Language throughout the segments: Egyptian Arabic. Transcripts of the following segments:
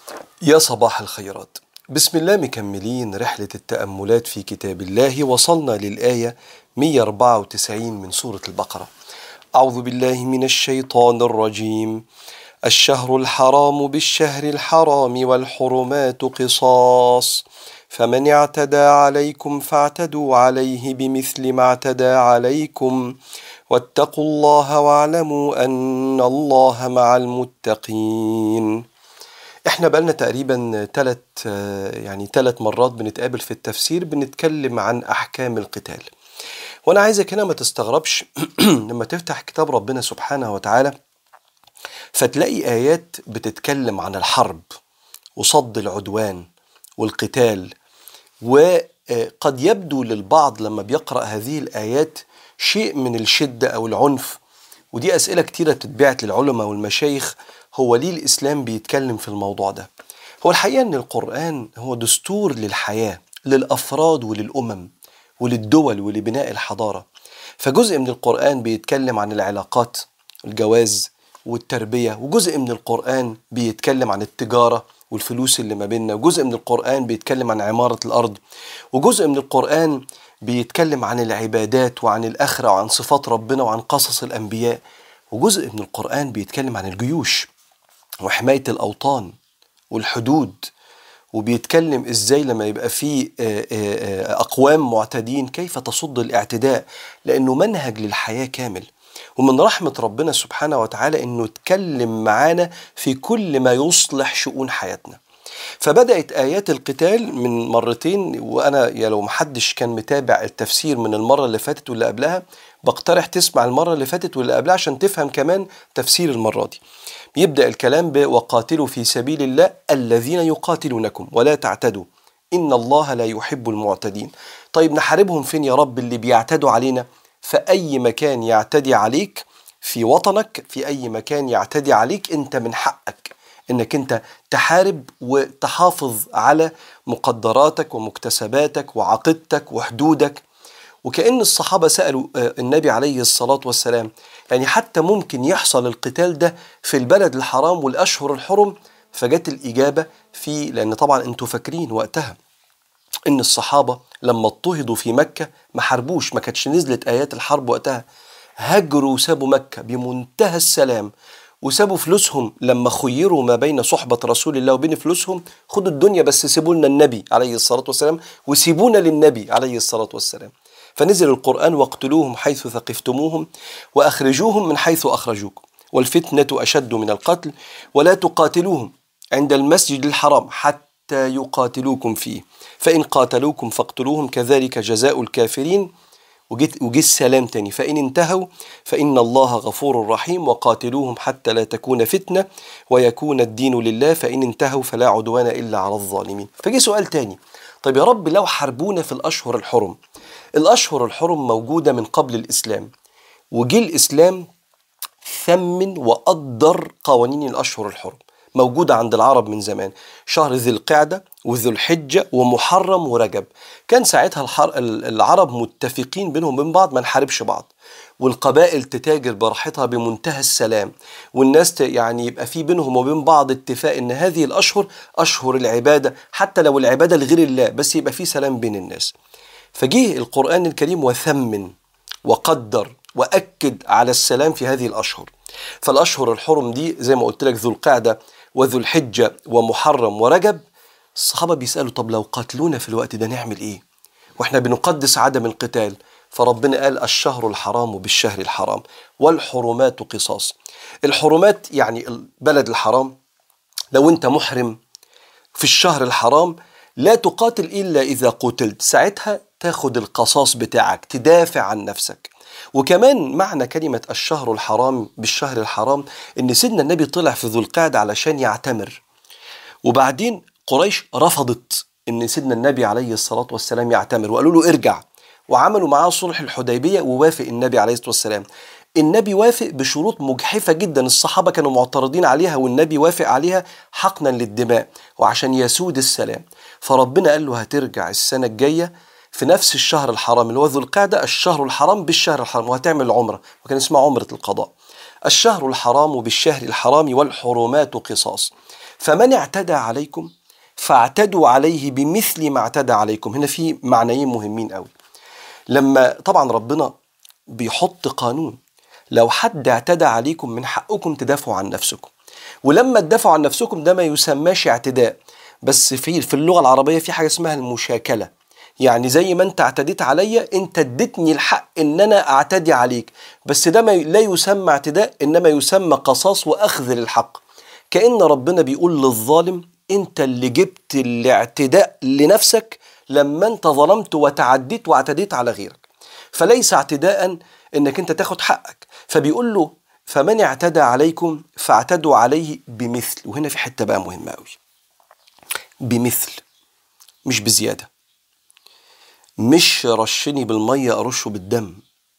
يا صباح الخيرات بسم الله مكملين رحلة التأملات في كتاب الله وصلنا للآية 194 من سورة البقرة أعوذ بالله من الشيطان الرجيم الشهر الحرام بالشهر الحرام والحرمات قصاص فمن اعتدى عليكم فاعتدوا عليه بمثل ما اعتدى عليكم واتقوا الله واعلموا أن الله مع المتقين احنا بقالنا تقريبا ثلاث يعني ثلاث مرات بنتقابل في التفسير بنتكلم عن احكام القتال وانا عايزك هنا ما تستغربش لما تفتح كتاب ربنا سبحانه وتعالى فتلاقي ايات بتتكلم عن الحرب وصد العدوان والقتال وقد يبدو للبعض لما بيقرا هذه الايات شيء من الشده او العنف ودي اسئله كتيره بتتبعت للعلماء والمشايخ هو ليه الإسلام بيتكلم في الموضوع ده هو الحقيقة أن القرآن هو دستور للحياة للأفراد وللأمم وللدول ولبناء الحضارة فجزء من القرآن بيتكلم عن العلاقات الجواز والتربية وجزء من القرآن بيتكلم عن التجارة والفلوس اللي ما بيننا وجزء من القرآن بيتكلم عن عمارة الأرض وجزء من القرآن بيتكلم عن العبادات وعن الآخرة وعن صفات ربنا وعن قصص الأنبياء وجزء من القرآن بيتكلم عن الجيوش وحماية الأوطان والحدود وبيتكلم ازاي لما يبقى في اقوام معتدين كيف تصد الاعتداء لانه منهج للحياه كامل ومن رحمه ربنا سبحانه وتعالى انه اتكلم معانا في كل ما يصلح شؤون حياتنا فبدات ايات القتال من مرتين وانا يا لو محدش كان متابع التفسير من المره اللي فاتت واللي قبلها بقترح تسمع المره اللي فاتت واللي قبلها عشان تفهم كمان تفسير المره دي يبدأ الكلام بوقاتلوا في سبيل الله الذين يقاتلونكم ولا تعتدوا إن الله لا يحب المعتدين طيب نحاربهم فين يا رب اللي بيعتدوا علينا في أي مكان يعتدي عليك في وطنك في أي مكان يعتدي عليك أنت من حقك انك انت تحارب وتحافظ على مقدراتك ومكتسباتك وعقيدتك وحدودك وكأن الصحابة سألوا النبي عليه الصلاة والسلام يعني حتى ممكن يحصل القتال ده في البلد الحرام والأشهر الحرم فجت الإجابة في لأن طبعا أنتوا فاكرين وقتها إن الصحابة لما اضطهدوا في مكة ما حاربوش ما كانتش نزلت آيات الحرب وقتها هجروا وسابوا مكة بمنتهى السلام وسابوا فلوسهم لما خيروا ما بين صحبة رسول الله وبين فلوسهم خدوا الدنيا بس سيبوا لنا النبي عليه الصلاة والسلام وسيبونا للنبي عليه الصلاة والسلام فنزل القرآن واقتلوهم حيث ثقفتموهم وأخرجوهم من حيث أخرجوكم والفتنة أشد من القتل ولا تقاتلوهم عند المسجد الحرام حتى يقاتلوكم فيه فإن قاتلوكم فاقتلوهم كذلك جزاء الكافرين وجيت وجي السلام تاني فإن انتهوا فإن الله غفور رحيم وقاتلوهم حتى لا تكون فتنة ويكون الدين لله فإن انتهوا فلا عدوان إلا على الظالمين فجي سؤال تاني طيب يا رب لو حاربونا في الأشهر الحرم الأشهر الحرم موجودة من قبل الإسلام وجي الإسلام ثمن وقدر قوانين الأشهر الحرم موجودة عند العرب من زمان شهر ذي القعدة وذو الحجة ومحرم ورجب كان ساعتها الحر... العرب متفقين بينهم وبين بعض ما نحاربش بعض والقبائل تتاجر براحتها بمنتهى السلام والناس ت... يعني يبقى في بينهم وبين بعض اتفاق ان هذه الاشهر اشهر العباده حتى لو العباده لغير الله بس يبقى في سلام بين الناس فجه القرآن الكريم وثمن وقدر وأكد على السلام في هذه الأشهر فالأشهر الحرم دي زي ما قلت لك ذو القعدة وذو الحجة ومحرم ورجب الصحابة بيسألوا طب لو قاتلونا في الوقت ده نعمل إيه وإحنا بنقدس عدم القتال فربنا قال الشهر الحرام بالشهر الحرام والحرمات قصاص الحرمات يعني البلد الحرام لو أنت محرم في الشهر الحرام لا تقاتل إلا إذا قتلت ساعتها تاخد القصاص بتاعك تدافع عن نفسك وكمان معنى كلمة الشهر الحرام بالشهر الحرام إن سيدنا النبي طلع في ذو القعدة علشان يعتمر وبعدين قريش رفضت إن سيدنا النبي عليه الصلاة والسلام يعتمر وقالوا له ارجع وعملوا معاه صلح الحديبية ووافق النبي عليه الصلاة والسلام النبي وافق بشروط مجحفة جدا الصحابة كانوا معترضين عليها والنبي وافق عليها حقنا للدماء وعشان يسود السلام فربنا قال له هترجع السنة الجاية في نفس الشهر الحرام اللي هو ذو القعدة الشهر الحرام بالشهر الحرام وهتعمل عمرة وكان اسمها عمرة القضاء الشهر الحرام بالشهر الحرام والحرمات قصاص فمن اعتدى عليكم فاعتدوا عليه بمثل ما اعتدى عليكم هنا في معنيين مهمين قوي لما طبعا ربنا بيحط قانون لو حد اعتدى عليكم من حقكم تدافعوا عن نفسكم ولما تدافعوا عن نفسكم ده ما يسماش اعتداء بس في في اللغه العربيه في حاجه اسمها المشاكله يعني زي ما انت اعتديت عليا انت اديتني الحق ان انا اعتدي عليك بس ده ما لا يسمى اعتداء انما يسمى قصاص واخذ للحق كان ربنا بيقول للظالم انت اللي جبت الاعتداء لنفسك لما انت ظلمت وتعديت واعتديت على غيرك فليس اعتداء انك انت تاخد حقك فبيقول له فمن اعتدى عليكم فاعتدوا عليه بمثل وهنا في حته بقى مهمه قوي بمثل مش بزياده مش رشني بالميه ارشه بالدم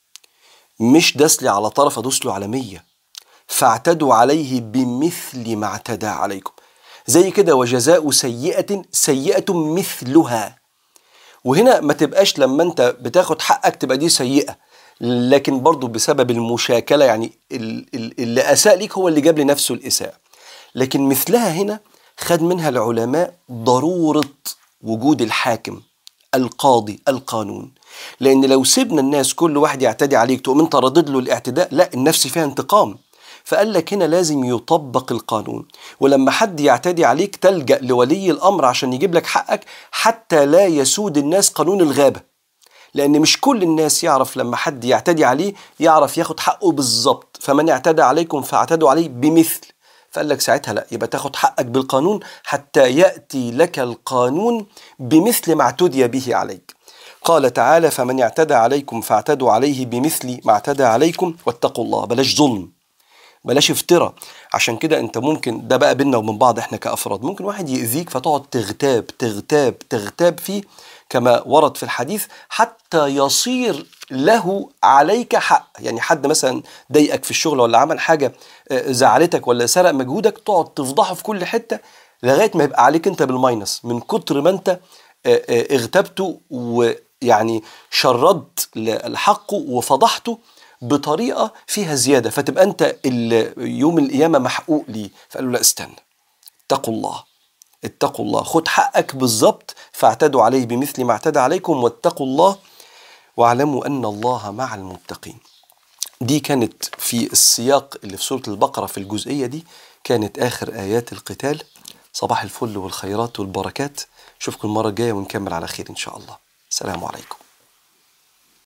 مش دسلي على طرف ادوس له على مية فاعتدوا عليه بمثل ما اعتدى عليكم زي كده وجزاء سيئة سيئة مثلها وهنا ما تبقاش لما انت بتاخد حقك تبقى دي سيئة لكن برضو بسبب المشاكلة يعني اللي أساء ليك هو اللي جاب لنفسه الإساءة لكن مثلها هنا خد منها العلماء ضرورة وجود الحاكم القاضي القانون لأن لو سيبنا الناس كل واحد يعتدي عليك تقوم انت ردد له الاعتداء لا النفس فيها انتقام فقال لك هنا لازم يطبق القانون ولما حد يعتدي عليك تلجأ لولي الأمر عشان يجيب لك حقك حتى لا يسود الناس قانون الغابة لأن مش كل الناس يعرف لما حد يعتدي عليه يعرف ياخد حقه بالظبط فمن اعتدى عليكم فاعتدوا عليه بمثل فقال لك ساعتها لا يبقى تاخد حقك بالقانون حتى يأتي لك القانون بمثل ما اعتدي به عليك قال تعالى فمن اعتدى عليكم فاعتدوا عليه بمثل ما اعتدى عليكم واتقوا الله بلاش ظلم بلاش افتراء عشان كده انت ممكن ده بقى بينا وبين بعض احنا كافراد ممكن واحد يأذيك فتقعد تغتاب تغتاب تغتاب فيه كما ورد في الحديث حتى يصير له عليك حق يعني حد مثلا ضايقك في الشغل ولا عمل حاجه زعلتك ولا سرق مجهودك تقعد تفضحه في كل حته لغايه ما يبقى عليك انت بالماينس من كتر ما انت اغتبته ويعني شردت لحقه وفضحته بطريقه فيها زياده فتبقى انت يوم القيامه محقوق ليه فقالوا لا استنى اتقوا الله اتقوا الله خد حقك بالظبط فاعتدوا عليه بمثل ما اعتدى عليكم واتقوا الله واعلموا ان الله مع المتقين دي كانت في السياق اللي في سوره البقره في الجزئيه دي كانت اخر ايات القتال صباح الفل والخيرات والبركات اشوفكم المره الجايه ونكمل على خير ان شاء الله السلام عليكم